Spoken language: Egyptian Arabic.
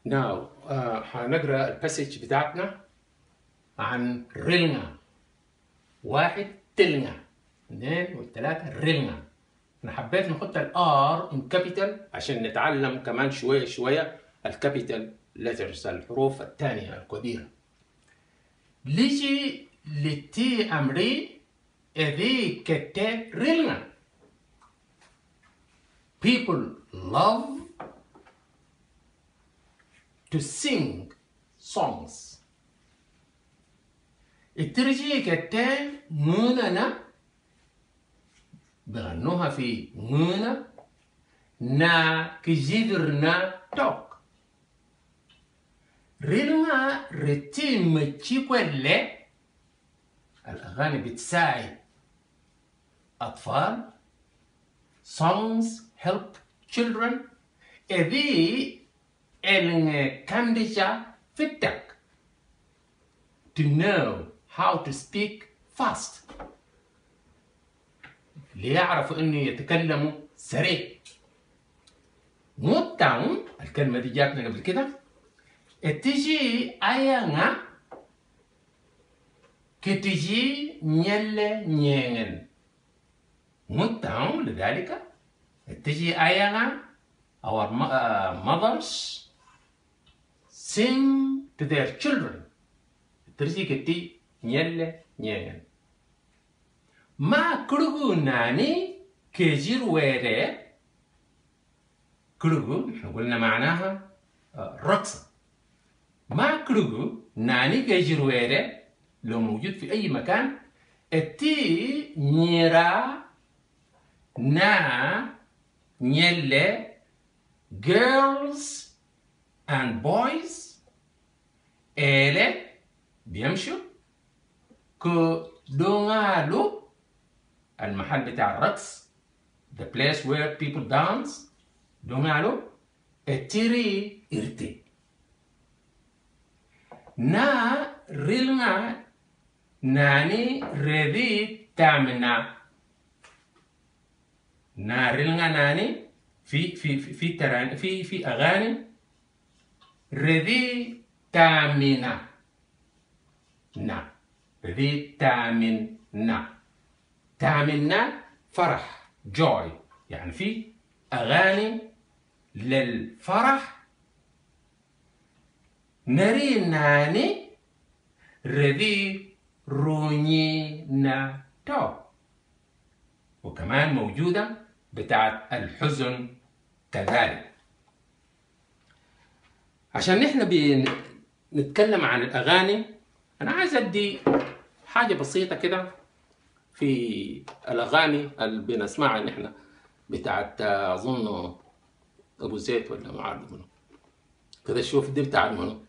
ناو آه هنقرا الباسج بتاعتنا عن ريلنا واحد تلنا اثنين والثلاثة ريلنا انا حبيت نحط الار ان كابيتال عشان نتعلم كمان شوية شوية الكابيتال ليترز الحروف الثانية الكبيرة ليجي لتي امري اذي كتة ريلنا people love to sing songs. الترجي كتان نوننا بغنوها في نونا نا كجيفرنا توك ريلما رتي متشيكو اللي الأغاني بتساعد أطفال songs help children إذي الكانديجا فتك to know how to speak fast ليعرفوا انه يتكلموا سريع موتاون الكلمة دي جاتنا قبل كده تجي ايانا كتجي نيل نينن موتاون لذلك تجي ايانا our uh, mothers sing to their children ترسي كتي نيل نيل ما كرغو ناني كجير ويري كرغو احنا قلنا معناها رقصة ما كرغو ناني كجير ويري لو موجود في أي مكان التي نيرا نا نيلة girls and boys ele بيمشوا كدونالو المحل بتاع الرقص the place where people dance دونالو اتري ارتي نا ريلنا ناني ريدي تامنا نا ريلنا ناني في في في في تراني في في اغاني ريدي تامنا نا ريدي تامنا تامنا فرح جوي يعني في اغاني للفرح نري ناني ريدي روني نا تو وكمان موجوده بتاعت الحزن كذلك عشان نحن بنتكلم عن الأغاني أنا عايز أدي حاجة بسيطة كده في الأغاني اللي بنسمعها نحن بتاعت أظن أبو زيد ولا ما عارف منه كده شوف دي بتاعت منه